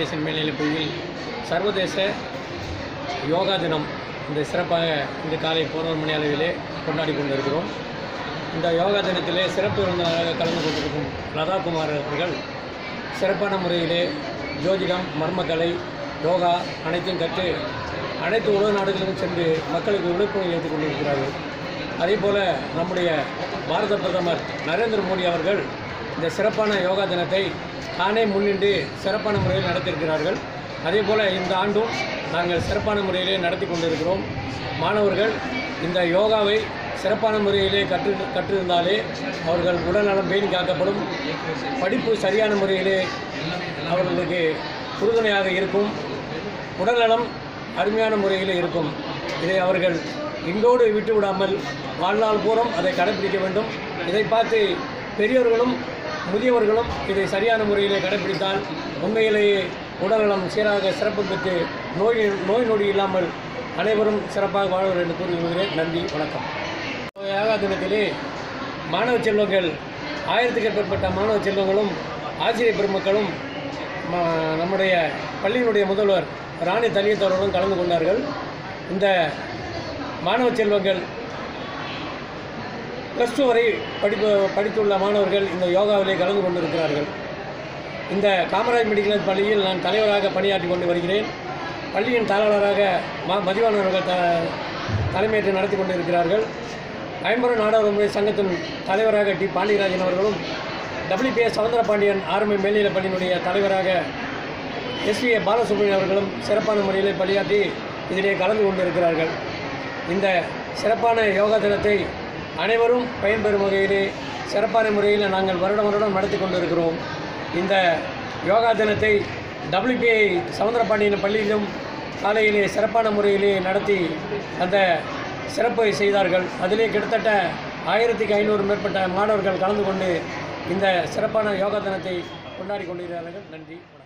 கணேசன் மேல்நிலைப் பள்ளியில் சர்வதேச யோகா தினம் இந்த சிறப்பாக இன்று காலை பதினோரு மணி அளவிலே கொண்டாடி கொண்டிருக்கிறோம் இந்த யோகா தினத்திலே சிறப்பு விருந்தினராக கலந்து கொண்டிருக்கும் லதா குமார் அவர்கள் சிறப்பான முறையிலே ஜோதிடம் மர்மக்கலை யோகா அனைத்தையும் கற்று அனைத்து உலக நாடுகளிலும் சென்று மக்களுக்கு விழிப்புணர்வு ஏற்றுக் கொண்டிருக்கிறார்கள் அதே போல் நம்முடைய பாரத பிரதமர் நரேந்திர மோடி அவர்கள் இந்த சிறப்பான யோகா தினத்தை தானே முன்னின்று சிறப்பான முறையில் நடத்தியிருக்கிறார்கள் அதே போல் இந்த ஆண்டும் நாங்கள் சிறப்பான முறையிலே நடத்தி கொண்டிருக்கிறோம் மாணவர்கள் இந்த யோகாவை சிறப்பான முறையிலே கற்று கற்றிருந்தாலே அவர்கள் உடல்நலம் பேணி காக்கப்படும் படிப்பு சரியான முறையிலே அவர்களுக்கு உறுதுணையாக இருக்கும் உடல்நலம் அருமையான முறையில் இருக்கும் இதை அவர்கள் இங்கோடு விட்டு விடாமல் வாழ்நாள் பூரம் அதை கடைப்பிடிக்க வேண்டும் இதை பார்த்து பெரியவர்களும் முதியவர்களும் இதை சரியான முறையிலே கடைப்பிடித்தால் உண்மையிலேயே உடல்நலம் சீராக சிறப்பு பெற்று நோய் நோய் நொடி இல்லாமல் அனைவரும் சிறப்பாக வாழ்வர் என்று கூறுகிறேன் நன்றி வணக்கம் யோகா தினத்திலே மாணவ செல்வங்கள் ஆயிரத்துக்கு மேற்பட்ட மாணவ செல்வங்களும் ஆசிரியர் பெருமக்களும் ம- நம்முடைய பள்ளியினுடைய முதல்வர் ராணி தலியத் அவர்களும் கலந்து கொண்டார்கள் இந்த மாணவ செல்வங்கள் ப்ளஸ் டூ வரை படிப்பு படித்துள்ள மாணவர்கள் இந்த யோகாவிலே கலந்து கொண்டிருக்கிறார்கள் இந்த காமராஜ் மெடிக்கல் பள்ளியில் நான் தலைவராக பணியாற்றி கொண்டு வருகிறேன் பள்ளியின் தாளராக மா மதிவாணன் அவர்கள் த தலைமையேற்று நடத்தி கொண்டிருக்கிறார்கள் ஐம்பது நாடக முறை சங்கத்தின் தலைவராக டி பாண்டியராஜன் அவர்களும் டபிள்யூபிஎஸ் சவுந்தரபாண்டியன் ஆர்மி மேல்நிலைப் பள்ளியினுடைய தலைவராக எஸ்விஏ பாலசுப்ரமணியன் அவர்களும் சிறப்பான முறையில் பணியாற்றி இதிலே கலந்து கொண்டிருக்கிறார்கள் இந்த சிறப்பான யோகா தினத்தை அனைவரும் பயன்பெறும் வகையிலே சிறப்பான முறையில் நாங்கள் வருடம் வருடம் நடத்தி கொண்டிருக்கிறோம் இந்த யோகா தினத்தை டபிள்யூபிஐ சவுந்தரபாண்டியன் பள்ளியிலும் காலையிலே சிறப்பான முறையிலே நடத்தி அந்த சிறப்பை செய்தார்கள் அதிலே கிட்டத்தட்ட ஆயிரத்துக்கு ஐநூறு மேற்பட்ட மாணவர்கள் கலந்து கொண்டு இந்த சிறப்பான யோகா தினத்தை கொண்டாடி கொண்டிருக்கிறார்கள் நன்றி வணக்கம்